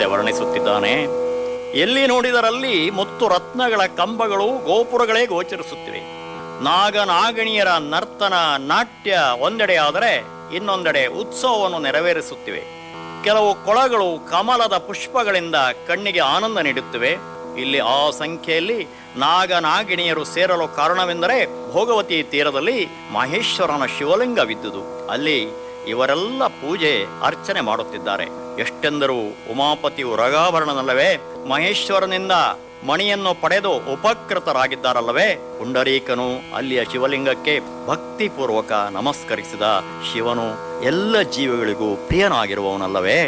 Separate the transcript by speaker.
Speaker 1: ಎಂಬಂತೆ ವರ್ಣಿಸುತ್ತಿದ್ದಾನೆ ಎಲ್ಲಿ ನೋಡಿದರಲ್ಲಿ ಮುತ್ತು ರತ್ನಗಳ ಕಂಬಗಳು ಗೋಪುರಗಳೇ ಗೋಚರಿಸುತ್ತಿವೆ ನಾಗ ನಾಗಣಿಯರ ನರ್ತನ ನಾಟ್ಯ ಒಂದೆಡೆ ಆದರೆ ಇನ್ನೊಂದೆಡೆ ಉತ್ಸವವನ್ನು ನೆರವೇರಿಸುತ್ತಿವೆ ಕೆಲವು ಕೊಳಗಳು ಕಮಲದ ಪುಷ್ಪಗಳಿಂದ ಕಣ್ಣಿಗೆ ಆನಂದ ನೀಡುತ್ತಿವೆ ಇಲ್ಲಿ ಆ ಸಂಖ್ಯೆಯಲ್ಲಿ ನಾಗ ನಾಗಿಣಿಯರು ಸೇರಲು ಕಾರಣವೆಂದರೆ ಭೋಗವತಿ ತೀರದಲ್ಲಿ ಮಹೇಶ್ವರನ ಶಿವಲಿಂಗವಿದ್ದುದು ಅಲ್ಲಿ ಇವರೆಲ್ಲ ಪೂಜೆ ಅರ್ಚನೆ ಮಾಡುತ್ತಿದ್ದಾರೆ ಎಷ್ಟೆಂದರೂ ಉಮಾಪತಿ ಉರಗಾಭರಣನಲ್ಲವೇ ಮಹೇಶ್ವರನಿಂದ ಮಣಿಯನ್ನು ಪಡೆದು ಉಪಕೃತರಾಗಿದ್ದಾರಲ್ಲವೇ ಪುಂಡರೀಕನು ಅಲ್ಲಿಯ ಶಿವಲಿಂಗಕ್ಕೆ ಭಕ್ತಿಪೂರ್ವಕ ನಮಸ್ಕರಿಸಿದ ಶಿವನು ಎಲ್ಲ ಜೀವಿಗಳಿಗೂ ಪ್ರಿಯನಾಗಿರುವವನಲ್ಲವೇ